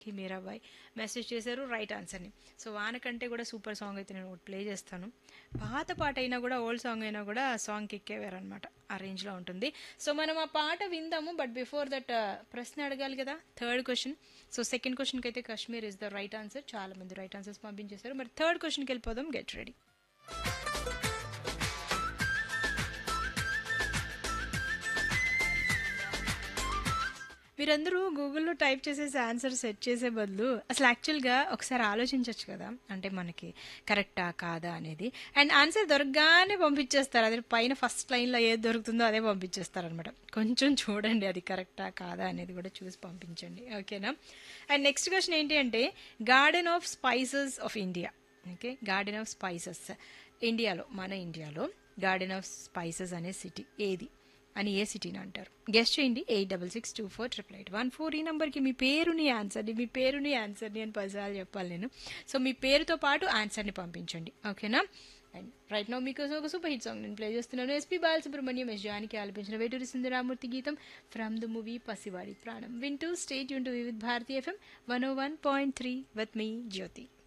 కి మీరాబాయ్ మెసేజ్ చేశారు రైట్ ఆన్సర్ని సో వాన కంటే కూడా సూపర్ సాంగ్ అయితే నేను ఒకటి ప్లే చేస్తాను పాత పాట అయినా కూడా ఓల్డ్ సాంగ్ అయినా కూడా ఆ సాంగ్ ఎక్కేవారనమాట ఆ రేంజ్లో ఉంటుంది సో మనం ఆ పాట విందాము బట్ బిఫోర్ దట్ ప్రశ్న అడగాలి కదా థర్డ్ క్వశ్చన్ సో సెకండ్ క్వశ్చన్కి అయితే Kashmir is the right answer చాలా మంది రైట్ ఆన్సర్స్ పంపించేశారు మరి థర్డ్ క్వశ్చన్కి వెళ్ళిపోదాం గెట్ రెడీ మీరందరూ గూగుల్లో టైప్ చేసేసి ఆన్సర్ సెట్ చేసే బదులు అసలు యాక్చువల్గా ఒకసారి ఆలోచించవచ్చు కదా అంటే మనకి కరెక్టా కాదా అనేది అండ్ ఆన్సర్ దొరకగానే పంపించేస్తారు అదే పైన ఫస్ట్ లైన్లో ఏది దొరుకుతుందో అదే పంపించేస్తారు అనమాట కొంచెం చూడండి అది కరెక్టా కాదా అనేది కూడా చూసి పంపించండి ఓకేనా అండ్ నెక్స్ట్ క్వశ్చన్ ఏంటి అంటే garden of spices of India okay garden of spices ఇండియాలో మన ఇండియాలో గార్డెన్ ఆఫ్ స్పైసెస్ అనే సిటీ ఏది అని ఏ సిటీని అంటారు గెస్ట్ చేయండి eight double six two four triple eight one four ఈ నెంబర్కి మీ పేరుని ఆన్సర్ని మీ పేరుని ఆన్సర్ని అని పదిసార్లు చెప్పాలి నేను సో మీ పేరుతో పాటు ఆన్సర్ని పంపించండి ఓకేనా అండ్ రైట్ నో మీకోసం ఒక సూపర్ హిట్ సాంగ్ నేను ప్లే చేస్తున్నాను ఎస్పీ బాలసుబ్రహ్మణ్యం ఎస్ జానికి ఆలపించిన వేటూరి సుందరామూర్తి గీతం ఫ్రమ్ ద మూవీ పసివాడి ప్రాణం వింటూ స్టేట్ యూన్ to with Bharati FM one O one point three with మీ జ్యోతి